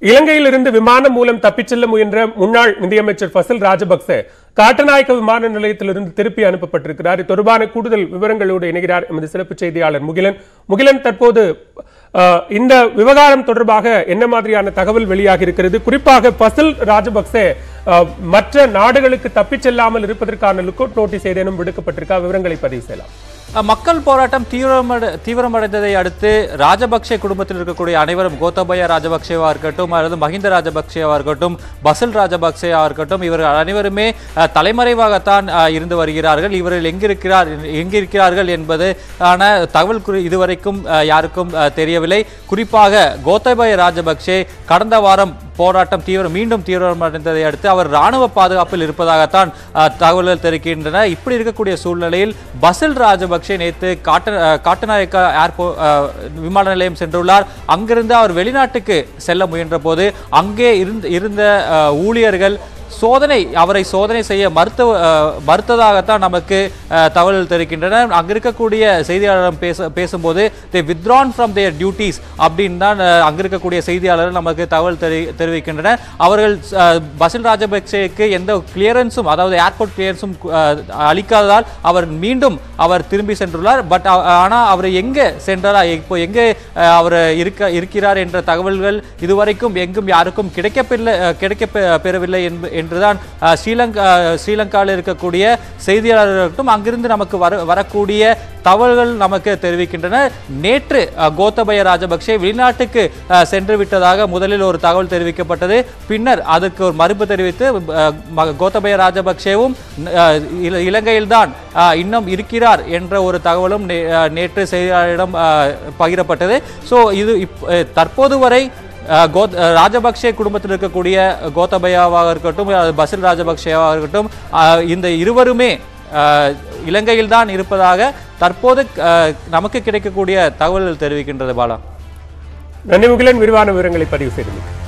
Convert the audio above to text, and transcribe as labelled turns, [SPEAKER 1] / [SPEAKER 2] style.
[SPEAKER 1] இலங்கையிலிருந்து விமானம் மூலம் தப்பிச் செல்ல முயன்ற முன்னாள் நிதியமைச்சர் ஃபசல் ராஜபக்சே காட்டநாயக்க விமான நிலையத்திலிருந்து திருப்பி அனுப்பப்பட்டிருக்கிறார் இது தொடர்பான கூடுதல் விவரங்களோடு இணைகிறார் எமது சிறப்பு செய்தியாளர் முகிலன் முகிலன் தற்போது அஹ், இந்த விவகாரம் தொடர்பாக என்ன மாதிரியான தகவல் வெளியாகி இருக்கிறது குறிப்பாக ஃபசல் ராஜபக்சே அஹ், மற்ற நாடுகளுக்கு தப்பிச் செல்லாமல் இருப்பதற்கான லுக்கவுட் நோட்டீஸ் ஏதேனும் விடுக்கப்பட்டிருக்கா விவரங்களை பதிவு செய்யலாம்
[SPEAKER 2] அஹ் மக்கள் போராட்டம் தீவிரமடை தீவிரமடைந்ததை அடுத்து ராஜபக்சே குடும்பத்தில் இருக்கக்கூடிய அனைவரும் கோத்தபய ராஜபக்சேவா இருக்கட்டும் அல்லது மஹிந்த ராஜபக்சேவா இருக்கட்டும் பசில் ராஜபக்சேவா இருக்கட்டும் இவர்கள் அனைவருமே அஹ், தலைமறைவாகத்தான் அஹ், இருந்து வருகிறார்கள் இவர்கள் எங்கிருக்கிறார் எங்கிருக்கிறார்கள் என்பது ஆன தகவல் குறி இதுவரைக்கும் அஹ், யாருக்கும் அஹ், தெரியவில்லை குறிப்பாக கோத்தபய ராஜபக்சே கடந்த வாரம் போராட்டம் தீவிரம் மீண்டும் தீவிரமடைந்ததை அடுத்து அவர் ராணுவ பாதுகாப்பில் இருப்பதாகத்தான் அஹ், தகவல்கள் தெரிவிக்கின்றன இப்படி இருக்கக்கூடிய சூழ்நிலையில் பசில் ராஜபக்சே நேற்று காட்டு அஹ், காட்டுநாயக்கா ஏர்போ அஹ், விமான நிலையம் சென்றுள்ளார் அங்கிருந்து அவர் வெளிநாட்டுக்கு செல்ல முயன்ற போது அங்கே இருந்த இருந்த அஹ், ஊழியர்கள் சோதனை அவரை சோதனை செய்ய மறுத்த அஹ், மறுத்ததாகத்தான் நமக்கு அஹ், தகவல் தெரிவிக்கின்றன அங்க இருக்கக்கூடிய செய்தியாளரிடம் பேச பேசும்போது they withdrawn from their duties அப்படின்னு தான் அஹ், அங்க இருக்கக்கூடிய செய்தியாளர்கள் நமக்கு தகவல் தெரி தெரிவிக்கின்றனர் அவர்கள் அஹ், பசில் ராஜபக்சேக்கு எந்த கிளியரன்ஸும் அதாவது ஏர்போர்ட் கிளியரன்ஸும் அளிக்காததால் அவர் மீண்டும் அவர் திரும்பி சென்றுள்ளார் பட் ஆனால் அவர் எங்கே சென்றாரா இப்போ எங்கே அஹ், அவர் இருக்க இருக்கிறார் என்ற தகவல்கள் இதுவரைக்கும் எங்கும் யாருக்கும் கிடைக்கப்பெறல கிடைக்க பெறவில்லை என்ப- என்றுதான் அஹ், ஸ்ரீலங்கா ஸ்ரீலங்காவில் இருக்கக்கூடிய செய்தியாளர்களுக்கும் அங்கிருந்து நமக்கு வர வரக்கூடிய தகவல்கள் நமக்கு தெரிவிக்கின்றன நேற்று அஹ், கோத்தபய ராஜபக்சே வெளிநாட்டுக்கு அஹ், சென்று விட்டதாக முதலில் ஒரு தகவல் தெரிவிக்கப்பட்டது பின்னர் அதற்கு ஒரு மறுப்பு தெரிவித்து அஹ், ம- கோத்தபய ராஜபக்சேவும் அஹ், இல- இலங்கையில்தான் அஹ், இன்னும் இருக்கிறார் என்ற ஒரு தகவலும் நே- அஹ், நேற்று செய்தியாளரிடம் அஹ், பகிரப்பட்டது ஸோ இது இப்- அஹ், தற்போது வரை அஹ், கோத் அஹ், ராஜபக்சே குடும்பத்தில் இருக்கக்கூடிய கோத்தபயாவாக இருக்கட்டும் அல்லது பசில் ராஜபக்சேவாக இருக்கட்டும் அஹ், இந்த இருவருமே அஹ், இலங்கையில்தான் இருப்பதாக தற்போது அஹ், நமக்கு கிடைக்கக்கூடிய தகவல்கள் தெரிவிக்கின்றது பாலா
[SPEAKER 1] நன்றி முகிலன் விரிவான விவரங்களை பதிவு செய்தீர்கள்